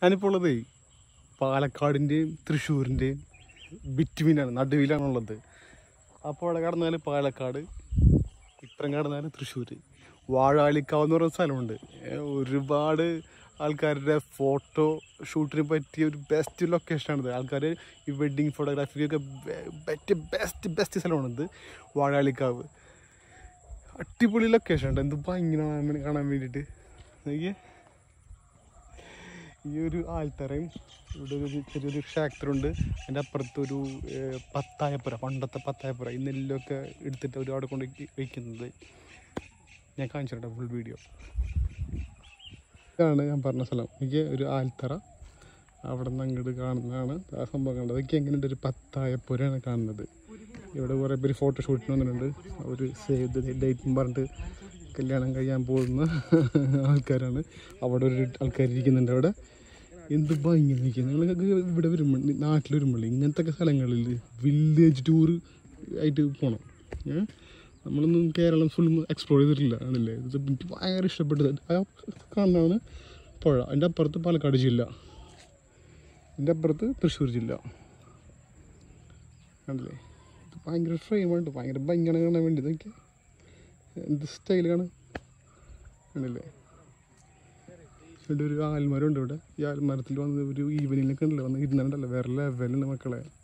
ഞാനിപ്പോൾ ഉള്ളത് പാലക്കാടിൻ്റെയും തൃശ്ശൂരിൻ്റെയും ബിറ്റ്വീനാണ് നടുവിലാണുള്ളത് അപ്പോൾ അവിടെ കടന്നാൽ പാലക്കാട് ഇപ്പുറം കടന്നാൽ തൃശ്ശൂർ വാഴാലിക്കാവ് എന്ന് പറയുന്ന സ്ഥലമുണ്ട് ഏ, ഒരുപാട് ആൾക്കാരുടെ ഫോട്ടോ ഷൂട്ടിന് പറ്റിയ ഒരു ബെസ്റ്റ് ലൊക്കേഷനാണിത് ആൾക്കാർ ഈ വെഡ്ഡിങ് ഫോട്ടോഗ്രാഫിക്കൊക്കെ പറ്റിയ ബെസ്റ്റ് ബെസ്റ്റ് സ്ഥലമാണിത് വാഴാലിക്കാവ് അടിപൊളി ലൊക്കേഷൻ ഉണ്ട് എന്ത് ഭംഗിയാണ് കാണാൻ വേണ്ടിയിട്ട് നോക്കിയേ ഈ ഒരു ആൽത്തറയും ഇവിടെ ഒരു ചെറിയൊരു ക്ഷേത്രമുണ്ട് അതിൻ്റെ അപ്പുറത്ത് ഒരു ഏഹ്, പത്തായപ്പുര പണ്ടത്തെ പത്തായപ്പുര ഈ നെല്ലൊക്കെ എടുത്തിട്ട് ഒരു അവിടെ കൊണ്ട് വയ്ക്കുന്നത് ഞാൻ കാണിച്ചിട്ടുണ്ട് ഫുൾ വീഡിയോ ഇതാണ് ഞാൻ പറഞ്ഞ സ്ഥലം എനിക്ക് ഒരു ആൽത്തറ അവിടെ നിന്ന് അങ്ങോട്ട് കാണുന്നതാണ് ആ സംഭവം കണ്ടത് എനിക്ക് എങ്ങനെയുണ്ട് ഒരു പത്തായപ്പുരയാണ് കാണുന്നത് ഇവിടെ കുറേ പേര് ഫോട്ടോഷൂട്ടിന് വന്നിട്ടുണ്ട് അവർ സേവ് ദ ഡേറ്റും പറഞ്ഞിട്ട് കല്യാണം കഴിയാൻ പോകുന്ന ആൾക്കാരാണ് അവിടെ ഒരു ആൾക്കാർ ഇരിക്കുന്നുണ്ട് അവിടെ എന്ത് ഭംഗി നോക്കിയാൽ നിങ്ങൾക്ക് ഇവിടെ വരുമ്പോൾ നാട്ടിൽ വരുമ്പോൾ ഇങ്ങനത്തെ ഒക്കെ സ്ഥലങ്ങളിൽ വില്ലേജ് ടൂർ ആയിട്ട് പോകണം ഏ നമ്മളൊന്നും കേരളം ഫുൾ എക്സ്പ്ലോർ ചെയ്തിട്ടില്ല ആണല്ലേ ഇത് എനിക്ക് ഭയങ്കര ഇഷ്ടപ്പെട്ടത് ആ കാണുന്നതാണ് പുഴ അതിൻ്റെ അപ്പുറത്ത് പാലക്കാട് ജില്ല ഇതിൻ്റെ അപ്പുറത്ത് തൃശ്ശൂർ ജില്ല കണ്ടില്ലേ ഇത് ഭയങ്കര ഫ്രെയിമാണ് ഭയങ്കര ഭംഗിയാണ് കാണാൻ വേണ്ടി നോക്കി എന്ത് സ്റ്റൈൽ കാണാൻ കണ്ടില്ലേ ഇവിടെ ഒരു ആൽമരം ഉണ്ട് ഇവിടെ ഈ ആൽമരത്തിൽ വന്ന് ഒരു ഈവനിങ്ങിലൊക്കെ ഉണ്ടല്ലോ വന്ന് ഇരുന്നുണ്ടല്ലോ വേറെ ലെവലുണ്ട് മക്കളെ